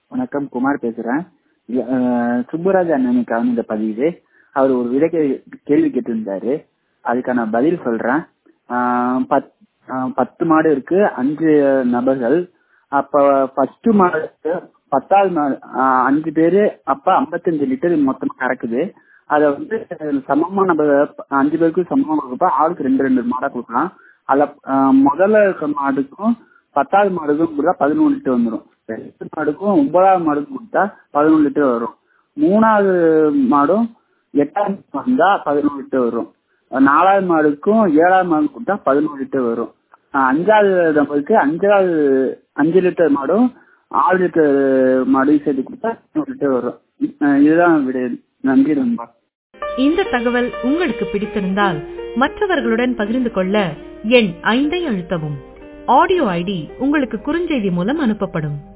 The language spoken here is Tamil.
வணக்கம் குமார் பேசுறேன் இ- அஹ் சுப்புராஜ் அண்ணனுக்கான இந்த பதிவு அவர் ஒரு விட கே- கேள்வி கேட்டிருந்தாரு அதுக்கான பதில் சொல்றேன் ஆஹ் பத்- ஆஹ் பத்து மாடு இருக்கு அஞ்சு நபர்கள் அப்ப ஃபர்ஸ்ட் மாடு பத்தாவது மாடு ஆஹ் அஞ்சு பேரு அப்ப 55 லிட்டர் மொத்தமா கறக்குது அத வந்து சமமா நம்ம அஞ்சு பேருக்கும் சமமா கொடுப்பா ஆளுக்கு ரெண்டு ரெண்டு மாடா கொடுக்கலாம் அதுல ஆஹ் முதல்ல இருக்க மாடுக்கும் பத்தாவது மாடுக்கும் கொடுத்தா பதினொன்று லிட்டர் வந்துடும் ரெண்டு மாடுக்கும் ஒன்பதாவது மாடுக்கும் கொடுத்தா பதினொன்று லிட்டர் வரும் மூணாவது மாடும் எட்டாவது வந்தா பதினொன்று லிட்டர் வரும் நாலாவது மாடுக்கும் ஏழாவது மாடு கொடுத்தா பதினோரு லிட்டர் வரும் ஆஹ் அஞ்சாவது நம்மளுக்கு அஞ்சாவது அஞ்சு லிட்டர் மாடும் ஆறு லிட்டர் மாடும் சேர்த்து கொடுத்தா பதினோரு லிட்டர் வரும் ஆஹ் இதுதான் விட நன்றி நண்பா இந்த தகவல் உங்களுக்கு பிடித்திருந்தால் மற்றவர்களுடன் பகிர்ந்து கொள்ள எண் ஐந்தை அழுத்தவும் ஆடியோ ஐடி உங்களுக்கு குறுஞ்செய்தி மூலம் அனுப்பப்படும்